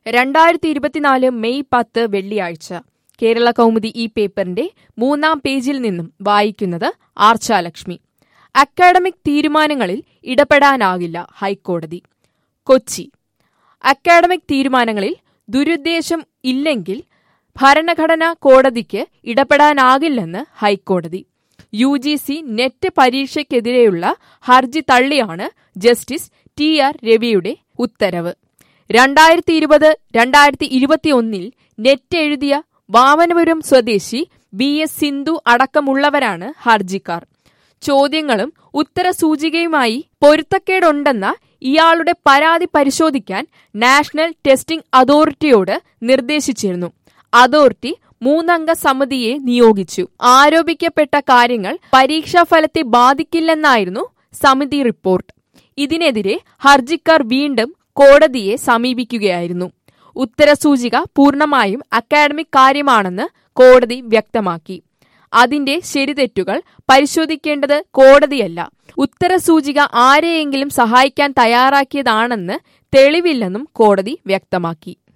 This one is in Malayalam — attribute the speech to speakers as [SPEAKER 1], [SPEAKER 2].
[SPEAKER 1] രണ്ടായിരത്തി ഇരുപത്തിനാല് മെയ് പത്ത് വെള്ളിയാഴ്ച കേരള കൗമുദി ഈ പേപ്പറിന്റെ മൂന്നാം പേജിൽ നിന്നും വായിക്കുന്നത് ആർച്ചാലക്ഷ്മി അക്കാഡമിക് തീരുമാനങ്ങളിൽ ഇടപെടാനാകില്ല ഹൈക്കോടതി കൊച്ചി അക്കാഡമിക് തീരുമാനങ്ങളിൽ ദുരുദ്ദേശം ഇല്ലെങ്കിൽ ഭരണഘടനാ കോടതിക്ക് ഇടപെടാനാകില്ലെന്ന് ഹൈക്കോടതി യു ജി സി നെറ്റ് പരീക്ഷയ്ക്കെതിരെയുള്ള ഹർജി തള്ളിയാണ് ജസ്റ്റിസ് ടി ആർ രവിയുടെ ഉത്തരവ് രണ്ടായിരത്തി ഇരുപത് രണ്ടായിരത്തി ഇരുപത്തിയൊന്നിൽ നെറ്റ് എഴുതിയ വാമനപുരം സ്വദേശി ബി എസ് സിന്ധു അടക്കമുള്ളവരാണ് ഹർജിക്കാർ ചോദ്യങ്ങളും ഉത്തരസൂചികയുമായി പൊരുത്തക്കേടുണ്ടെന്ന ഇയാളുടെ പരാതി പരിശോധിക്കാൻ നാഷണൽ ടെസ്റ്റിംഗ് അതോറിറ്റിയോട് നിർദ്ദേശിച്ചിരുന്നു അതോറിറ്റി മൂന്നംഗ സമിതിയെ നിയോഗിച്ചു ആരോപിക്കപ്പെട്ട കാര്യങ്ങൾ പരീക്ഷാഫലത്തെ ബാധിക്കില്ലെന്നായിരുന്നു സമിതി റിപ്പോർട്ട് ഇതിനെതിരെ ഹർജിക്കാർ വീണ്ടും കോടതിയെ സമീപിക്കുകയായിരുന്നു ഉത്തരസൂചിക പൂർണ്ണമായും അക്കാഡമിക് കാര്യമാണെന്ന് കോടതി വ്യക്തമാക്കി അതിന്റെ ശരിതെറ്റുകൾ പരിശോധിക്കേണ്ടത് കോടതിയല്ല ഉത്തരസൂചിക ആരെയെങ്കിലും സഹായിക്കാൻ തയ്യാറാക്കിയതാണെന്ന് തെളിവില്ലെന്നും കോടതി വ്യക്തമാക്കി